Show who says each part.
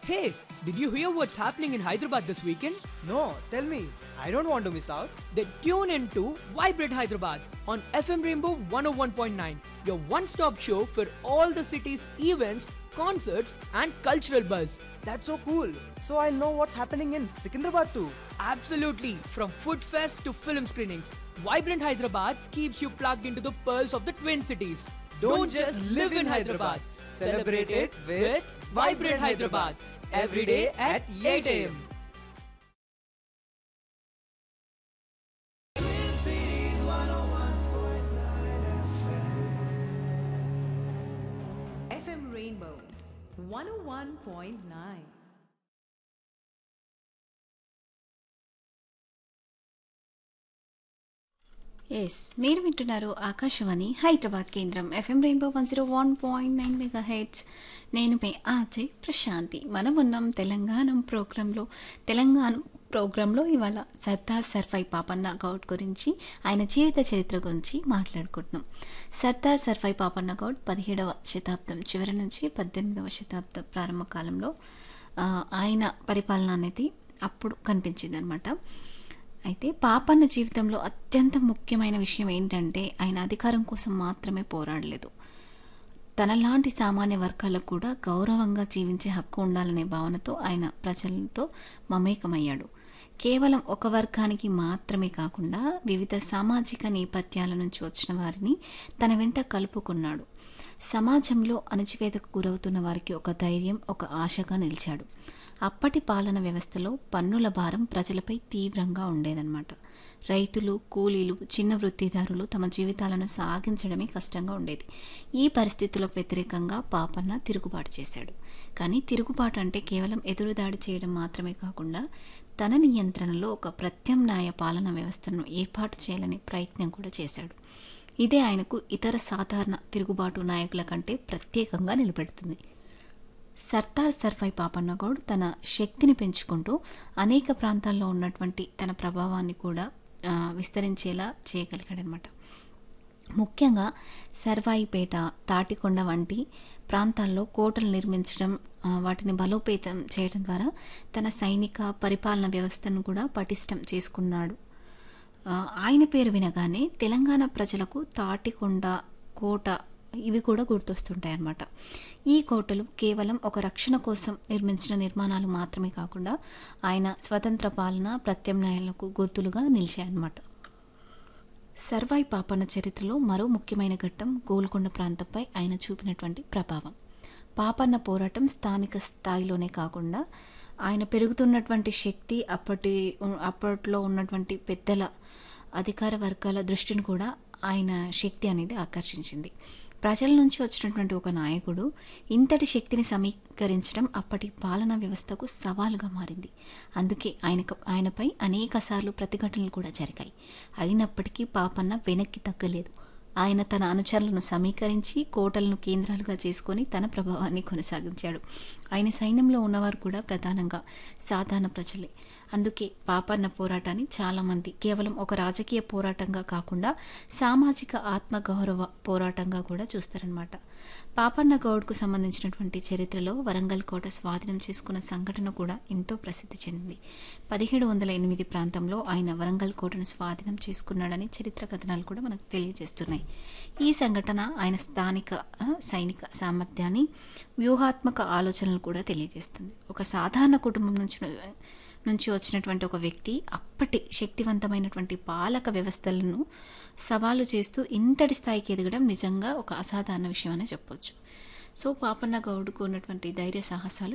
Speaker 1: Hey, did you hear what's happening in Hyderabad this weekend?
Speaker 2: No, tell me. I don't want to miss out.
Speaker 1: Then tune in to Vibrate Hyderabad on FM Rainbow 101.9, your one stop show for all the city's events, concerts, and cultural buzz.
Speaker 2: That's so cool. So I'll know what's happening in Secunderabad too.
Speaker 1: Absolutely, from food fest to film screenings, Vibrant Hyderabad keeps you plugged into the pearls of the Twin Cities.
Speaker 2: Don't just live in Hyderabad. Celebrate it with Vibrant Hyderabad. Every day at 8 a.m.
Speaker 3: FM Rainbow 101.9.
Speaker 4: Yes మీరు వింటున్నారు ఆకాశవాణి హైదరాబాద్ కేంద్రం FM rainbow one zero one point nine mega hertz నేను మే ఆజే ప్రశాంతి మనం ఉన్నాం తెలంగాణ ప్రోగ్రాంలో తెలంగాణ ప్రోగ్రాంలో ఇవాళ సర్దార్ సర్ఫై పాపన్న గౌడ్ గురించి ఆయన జీవిత చరిత్ర గురించి మాట్లాడుకుంటున్నాం సర్దార్ సర్ఫై పాపన్న గౌడ్ పదిహేడవ శతాబ్దం చివరి నుంచి పద్దెనిమిదవ శతాబ్ద ప్రారంభ కాలంలో ఆ, ఆయన పరిపాలన అనేది అప్పుడు కనిపించిందనమాట అయితే పాపన్న జీవితంలో అత్యంత ముఖ్యమైన విషయం ఏంటంటే ఆయన అధికారం కోసం మాత్రమే పోరాడలేదు తనలాంటి సామాన్య వర్గాలకు కూడా గౌరవంగా జీవించే హక్కు ఉండాలనే భావనతో ఆయన ప్రజలతో మమేకమయ్యాడు కేవలం ఒక వర్గానికి మాత్రమే కాకుండా వివిధ సామాజిక నేపథ్యాల నుంచి వచ్చిన వారిని తన వెంట కలుపుకున్నాడు సమాజంలో అణచివేతకు గురవుతున్న వారికి ఒక ధైర్యం ఒక ఆశగా నిలిచాడు అప్పటి పాలన వ్యవస్థలో పన్నుల భారం ప్రజలపై తీవ్రంగా ఉండేదన్నమాట రైతులు కూలీలు చిన్న వృత్తిదారులు తమ జీవితాలను సాగించడమే కష్టంగా ఉండేది ఈ పరిస్థితులకు వ్యతిరేకంగా పాపన్న తిరుగుబాటు చేశాడు కానీ తిరుగుబాటు అంటే కేవలం ఎదురుదాడి చేయడం మాత్రమే కాకుండా తన నియంత్రణలో ఒక ప్రత్యామ్నాయ పాలన వ్యవస్థను ఏర్పాటు చేయాలనే ప్రయత్నం కూడా చేశాడు ఇదే ఆయనకు ఇతర సాధారణ తిరుగుబాటు నాయకుల కంటే ప్రత్యేకంగా నిలబెడుతుంది సర్దార్ సర్వై పాపన్నగౌడ్ తన శక్తిని పెంచుకుంటూ అనేక ప్రాంతాల్లో ఉన్నటువంటి తన ప్రభావాన్ని కూడా ఆ, విస్తరించేలా చేయగలిగాడనమాట ముఖ్యంగా సర్వాయిపేట తాటికొండ వంటి ప్రాంతాల్లో కోటలు నిర్మించడం ఆ, వాటిని బలోపేతం చేయడం ద్వారా తన సైనిక పరిపాలన వ్యవస్థను కూడా పటిష్టం చేసుకున్నాడు ఆ, ఆయన పేరు వినగానే తెలంగాణ ప్రజలకు తాటికొండ కోట ఇవి కూడా గుర్తొస్తుంటాయి అన్నమాట ఈ కోటలు కేవలం ఒక రక్షణ కోసం నిర్మించిన నిర్మాణాలు మాత్రమే కాకుండా ఆయన స్వతంత్ర పాలన ప్రత్యామ్నాయాలకు గుర్తులుగా నిలిచాయన్నమాట సర్వాయి పాపన్న చరిత్రలో మరో ముఖ్యమైన ఘట్టం గోల్కొండ ప్రాంతంపై ఆయన చూపినటువంటి ప్రభావం పాపన్న పోరాటం స్థానిక స్థాయిలోనే కాకుండా ఆయన పెరుగుతున్నటువంటి శక్తి అప్పటి అప్పట్లో ఉన్నటువంటి పెద్దల అధికార వర్గాల దృష్టిని కూడా ఆయన శక్తి అనేది ఆకర్షించింది ప్రజల నుంచి వచ్చినటువంటి ఒక నాయకుడు ఇంతటి శక్తిని సమీకరించడం అప్పటి పాలనా వ్యవస్థకు సవాలుగా మారింది అందుకే ఆయనకు ఆయనపై అనేకసార్లు ప్రతిఘటనలు కూడా జరిగాయి అయినప్పటికీ పాపన్న వెనక్కి తగ్గలేదు ఆయన తన అనుచరులను సమీకరించి కోటలను కేంద్రాలుగా చేసుకొని తన ప్రభావాన్ని కొనసాగించాడు ఆయన సైన్యంలో ఉన్నవారు కూడా ప్రధానంగా సాధారణ ప్రజలే అందుకే పాపన్న పోరాటాన్ని చాలామంది కేవలం ఒక రాజకీయ పోరాటంగా కాకుండా సామాజిక ఆత్మగౌరవ పోరాటంగా కూడా చూస్తారనమాట పాపన్న గౌడ్కు సంబంధించినటువంటి చరిత్రలో వరంగల్ కోట స్వాధీనం చేసుకున్న సంఘటన కూడా ఎంతో ప్రసిద్ధి చెందింది పదిహేడు వందల ఎనిమిది ప్రాంతంలో ఆయన వరంగల్ కోటను స్వాధీనం చేసుకున్నాడని చరిత్ర కథనాలు కూడా మనకు తెలియజేస్తున్నాయి ఈ సంఘటన ఆయన స్థానిక ఆ, సైనిక సామర్థ్యాన్ని వ్యూహాత్మక ఆలోచనలు కూడా తెలియజేస్తుంది ఒక సాధారణ కుటుంబం నుంచి నుంచి వచ్చినటువంటి ఒక వ్యక్తి అప్పటి శక్తివంతమైనటువంటి పాలక వ్యవస్థలను సవాలు చేస్తూ ఇంతటి స్థాయికి ఎదగడం నిజంగా ఒక అసాధారణ విషయం అని చెప్పొచ్చు సో పాపన్న గౌడ్కు ఉన్నటువంటి ధైర్య సాహసాలు